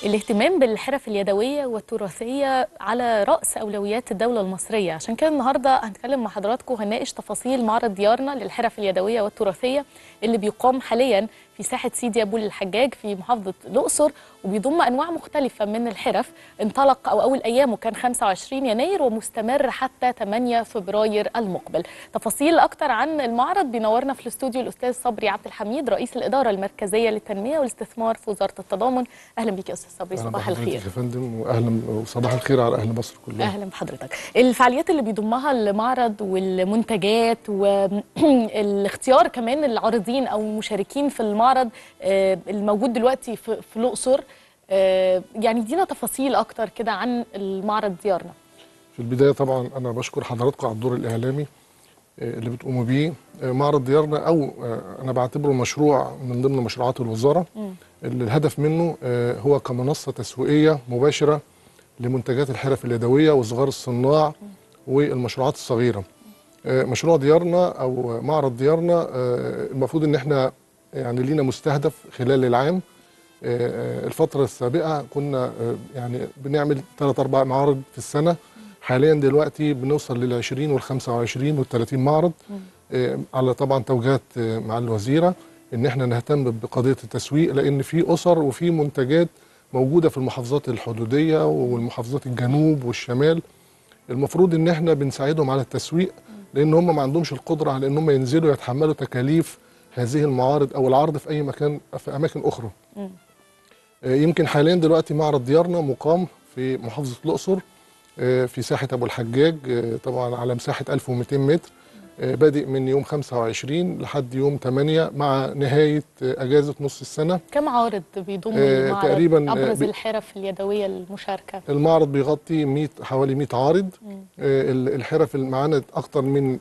الاهتمام بالحرف اليدوية والتراثية على رأس أولويات الدولة المصرية عشان كده النهاردة هنتكلم مع حضراتكم وهنناقش تفاصيل معرض ديارنا للحرف اليدوية والتراثية اللي بيقام حاليا في ساحة سيدي أبو الحجاج في محافظة الأقصر وبيضم أنواع مختلفة من الحرف انطلق أو أول أيامه كان 25 يناير ومستمر حتى 8 فبراير المقبل تفاصيل أكتر عن المعرض بينورنا في الاستوديو الأستاذ صبري عبد الحميد رئيس الإدارة المركزية للتنمية والاستثمار في وزارة التضامن أهلا بك يا أستاذ صبري أهلا صباح بحضرتك الخير يا فندم واهلا وصباح الخير على اهل مصر كلها اهلا بحضرتك الفعاليات اللي بيضمها المعرض والمنتجات والاختيار كمان العارضين او المشاركين في المعرض آه، الموجود دلوقتي في في الاقصر آه، يعني ادينا تفاصيل اكتر كده عن المعرض ديارنا في البدايه طبعا انا بشكر حضراتكم على الدور الاعلامي آه، اللي بتقوموا بيه آه، معرض ديارنا او آه، انا بعتبره مشروع من ضمن مشروعات الوزاره اللي الهدف منه آه، هو كمنصه تسويقيه مباشره لمنتجات الحرف اليدويه وصغار الصناع والمشروعات الصغيره آه، مشروع ديارنا او معرض ديارنا آه، المفروض ان احنا يعني لينا مستهدف خلال العام آه، الفترة السابقة كنا آه، يعني بنعمل ثلاث أربع معارض في السنة حاليا دلوقتي بنوصل لل 20 وال 25 وال 30 معرض آه، على طبعا توجيهات آه، مع الوزيرة إن احنا نهتم بقضية التسويق لأن في أسر وفي منتجات موجودة في المحافظات الحدودية والمحافظات الجنوب والشمال المفروض ان احنا بنساعدهم على التسويق لان هم ما عندهمش القدره على ان هم ينزلوا يتحملوا تكاليف هذه المعارض او العرض في اي مكان في اماكن اخرى آه، يمكن حاليا دلوقتي معرض ديارنا مقام في محافظه الاقصر آه، في ساحه ابو الحجاج آه، طبعا على مساحه 1200 متر آه، بادئ من يوم 25 لحد يوم 8 مع نهايه آه، اجازه نص السنه كم عارض بيضم آه، المعرض تقريباً، آه، ابرز بي- الحرف اليدويه المشاركه المعرض بيغطي 100 حوالي 100 عارض آه، ال- الحرف اللي معانا اكتر من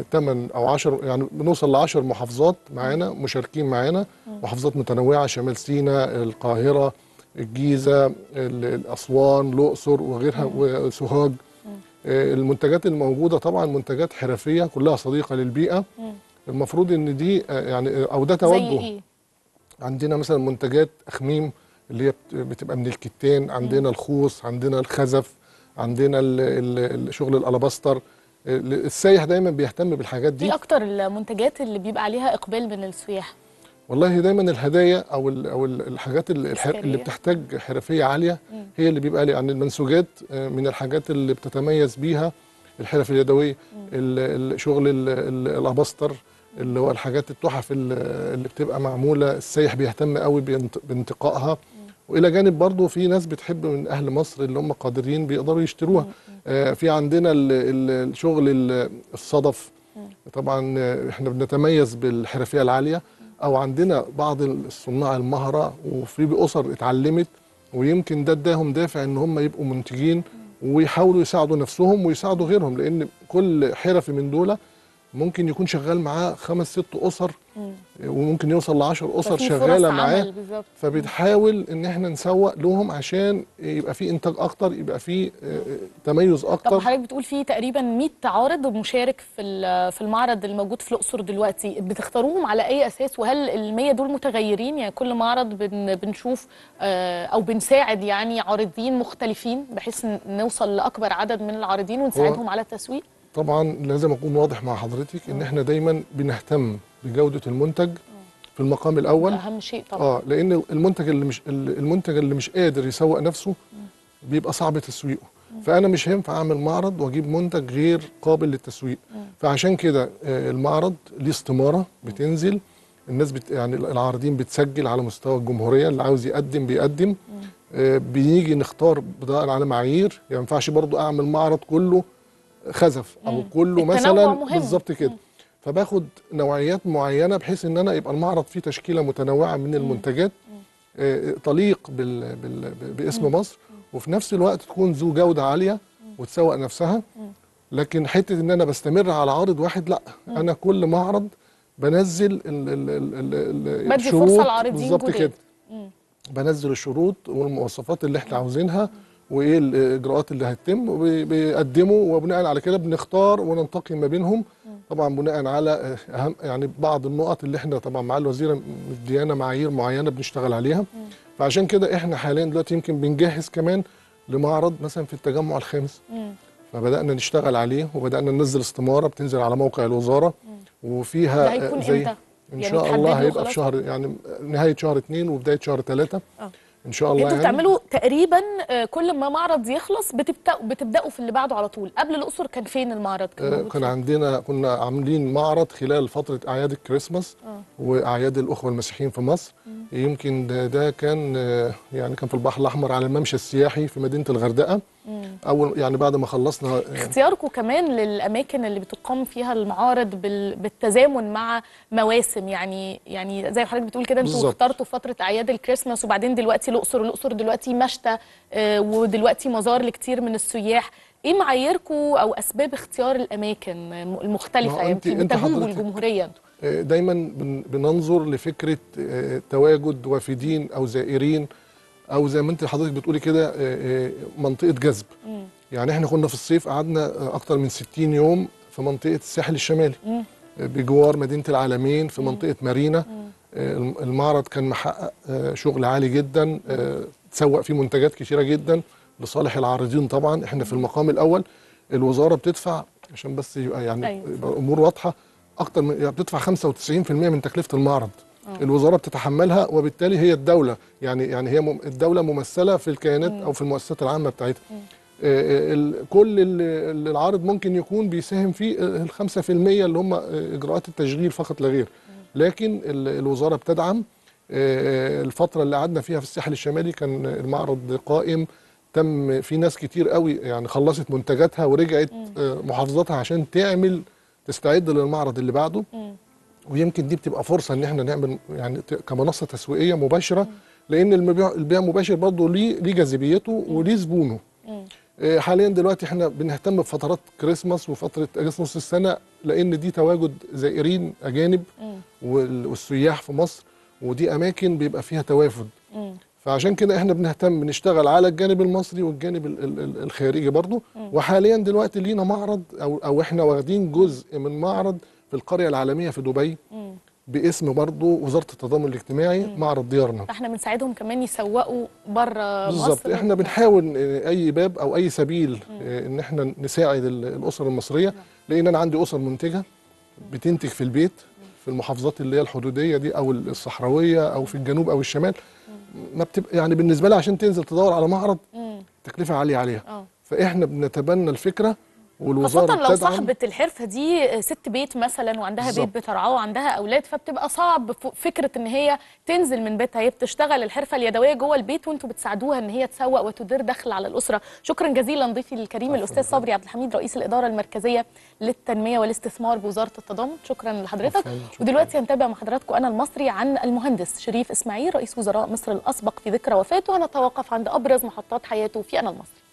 8 او 10 يعني بنوصل ل 10 محافظات معانا مشاركين معانا محافظات متنوعه شمال سيناء القاهره الجيزه ال- الاسوان الاقصر وغيرها وسوهاج آه، المنتجات الموجوده طبعا منتجات حرفيه كلها صديقه للبيئه المفروض ان دي آه، يعني او ده زي توجه ايه عندنا مثلا منتجات اخميم اللي هي بت- بتبقى من الكتان عندنا الخوص عندنا الخزف عندنا ال- ال- ال- شغل الالاباستر ال- السايح دايما بيهتم بالحاجات دي ايه اكتر المنتجات اللي بيبقى عليها اقبال من السياح والله دايما الهدايا او ال او ال- الحاجات اللي, الح- تذكارية. اللي بتحتاج حرفيه عاليه هي اللي بيبقى يعني المنسوجات آه، من الحاجات اللي بتتميز بيها الحرف اليدويه ال- ال- شغل ال- ال- الاباستر اللي هو الحاجات التحف ال- اللي بتبقى معموله السايح بيهتم قوي بانت- بانتقائها والى جانب برضه في ناس بتحب من اهل مصر اللي هم قادرين بيقدروا يشتروها آه، في عندنا ال- ال- الشغل ال- الصدف طبعا آه، احنا بنتميز بالحرفيه العاليه او عندنا بعض الصناع المهره وفي اسر اتعلمت ويمكن ده اداهم دافع ان هم يبقوا منتجين ويحاولوا يساعدوا نفسهم ويساعدوا غيرهم لان كل حرفي من دول ممكن يكون شغال معاه خمس ست اسر وممكن يوصل ل 10 اسر ففي فرص شغاله عمل معاه بالظبط. فبنحاول ان احنا نسوق لهم عشان يبقى في انتاج اكتر يبقى في آه، تميز طب اكتر حضرتك بتقول في تقريبا 100 عارض مشارك في ال- في المعرض الموجود في الاقصر دلوقتي بتختاروهم على اي اساس وهل ال 100 دول متغيرين يعني كل معرض بن بنشوف آه، او بنساعد يعني عارضين مختلفين بحيث ن- نوصل لاكبر عدد من العارضين ونساعدهم على التسويق طبعا لازم اكون واضح مع حضرتك ان احنا دايما بنهتم بجوده المنتج في المقام الاول اهم شيء طبعا اه لان المنتج اللي مش المنتج اللي مش قادر يسوق نفسه بيبقى صعب تسويقه فانا مش هينفع اعمل معرض واجيب منتج غير قابل للتسويق فعشان كده آه، المعرض ليه استماره بتنزل الناس بت يعني العارضين بتسجل على مستوى الجمهوريه اللي عاوز يقدم بيقدم آه، بنيجي نختار بناء على معايير يعني ما ينفعش برضو اعمل معرض كله خزف او كله التنوع مثلا مهم. بالظبط كده فباخد نوعيات معينه بحيث ان انا يبقى المعرض فيه تشكيله متنوعه من المنتجات آه، تليق بال بال باسم مصر وفي نفس الوقت تكون ذو جوده عاليه وتسوق نفسها لكن حته ان انا بستمر على عارض واحد لا انا كل معرض بنزل ال ال ال ال ال بدي الشروط فرصة لعارضين بالظبط جداد. كده بنزل الشروط والمواصفات اللي احنا عاوزينها وايه الاجراءات اللي هتتم وبيقدموا وبناء على كده بنختار وننتقي ما بينهم طبعا بناء على آه، اهم يعني بعض النقط اللي احنا طبعا مع الوزيره مديانا معايير معينه بنشتغل عليها فعشان كده احنا حاليا دلوقتي يمكن بنجهز كمان لمعرض مثلا في التجمع الخامس مم. فبدانا نشتغل عليه وبدانا ننزل استماره بتنزل على موقع الوزاره وفيها ده هيكون آه، زي امتى؟ ان يعني شاء تحددوا الله هيبقى خلاص؟ في شهر يعني نهايه شهر اثنين وبدايه شهر ثلاثه اه ان شاء الله انتوا يعني بتعملوا تقريبا آه، كل ما معرض يخلص بتبداوا بتبداوا في اللي بعده على طول قبل الاقصر كان فين المعرض كان آه، موجود كان فين؟ عندنا كنا عاملين معرض خلال فتره اعياد الكريسماس آه. واعياد الاخوه المسيحيين في مصر يمكن ده, ده كان آه، يعني كان في البحر الاحمر على الممشى السياحي في مدينه الغردقه اول يعني بعد ما خلصنا آه، اختياركم كمان للاماكن اللي بتقام فيها المعارض بال- بالتزامن مع مواسم يعني يعني زي ما حضرتك بتقول كده انتوا بالظبط. اخترتوا فتره اعياد الكريسماس وبعدين دلوقتي الاقصر الاقصر دلوقتي مشتى آه، ودلوقتي مزار لكتير من السياح ايه معاييركم او اسباب اختيار الاماكن ما المختلفه هو يعني أنت- أنت بتجوبوا حضرتك- الجمهوريه انتوا آه، دايما بن- بننظر لفكره آه، تواجد وافدين او زائرين او زي ما انت حضرتك بتقولي كده آه، آه، منطقه جذب يعني احنا كنا في الصيف قعدنا آه، اكتر من 60 يوم في منطقه الساحل الشمالي مم. آه، بجوار مدينه العالمين في منطقه مارينا آه، الم- المعرض كان محقق آه، شغل عالي جدا آه، تسوق فيه منتجات كتيره جدا لصالح العارضين طبعا احنا في المقام الاول الوزاره بتدفع عشان بس يبقى يعني أيوة. يبقى الامور واضحه اكتر من يعني بتدفع 95% من تكلفه المعرض الوزاره بتتحملها وبالتالي هي الدوله يعني يعني هي مم- الدوله ممثله في الكيانات او في المؤسسات العامه بتاعتها آه، آه، ال- كل اللي اللي العارض ممكن يكون بيساهم فيه آه، ال 5% اللي هم آه، اجراءات التشغيل فقط لا غير لكن ال- الوزاره بتدعم آه، الفتره اللي قعدنا فيها في الساحل الشمالي كان المعرض قائم تم في ناس كتير قوي يعني خلصت منتجاتها ورجعت آه، محافظاتها عشان تعمل تستعد للمعرض اللي بعده ويمكن دي بتبقى فرصه ان احنا نعمل يعني ت- كمنصه تسويقيه مباشره لان المبيع البيع المباشر برضه ليه ليه جاذبيته وليه زبونه آه، حاليا دلوقتي احنا بنهتم بفترات كريسماس وفتره اجازه نص السنه لان دي تواجد زائرين اجانب وال- والسياح في مصر ودي اماكن بيبقى فيها توافد فعشان كده احنا بنهتم بنشتغل على الجانب المصري والجانب ال- ال- ال- الخارجي برضو وحاليا دلوقتي لينا معرض او او احنا واخدين جزء من معرض في القريه العالميه في دبي باسم برضو وزاره التضامن الاجتماعي معرض ديارنا فاحنا بنساعدهم كمان يسوقوا بره بالظبط مصر احنا بنحاول آه، اي باب او اي سبيل آه، ان احنا نساعد ال- الاسر المصريه لان انا عندي اسر منتجه بتنتج في البيت في المحافظات اللي هي الحدوديه دي او الصحراويه او في الجنوب او الشمال ما بتبقى يعني بالنسبه لها عشان تنزل تدور على معرض مم. تكلفه عاليه عليها اه فاحنا بنتبنى الفكره والوزاره خاصة لو بتدعم صاحبة الحرفة دي ست بيت مثلا وعندها بالظبط. بيت بترعاه وعندها أولاد فبتبقى صعب ف- فكرة إن هي تنزل من بيتها هي بتشتغل الحرفة اليدوية جوه البيت وأنتوا بتساعدوها إن هي تسوق وتدير دخل على الأسرة شكرا جزيلا ضيفي الكريم الأستاذ صبري عبد الحميد رئيس الإدارة المركزية للتنمية والاستثمار بوزارة التضامن شكرا لحضرتك عفواً، شكراً. ودلوقتي هنتابع مع حضراتكم أنا المصري عن المهندس شريف إسماعيل رئيس وزراء مصر الأسبق في ذكرى وفاته هنتوقف عند أبرز محطات حياته في أنا المصري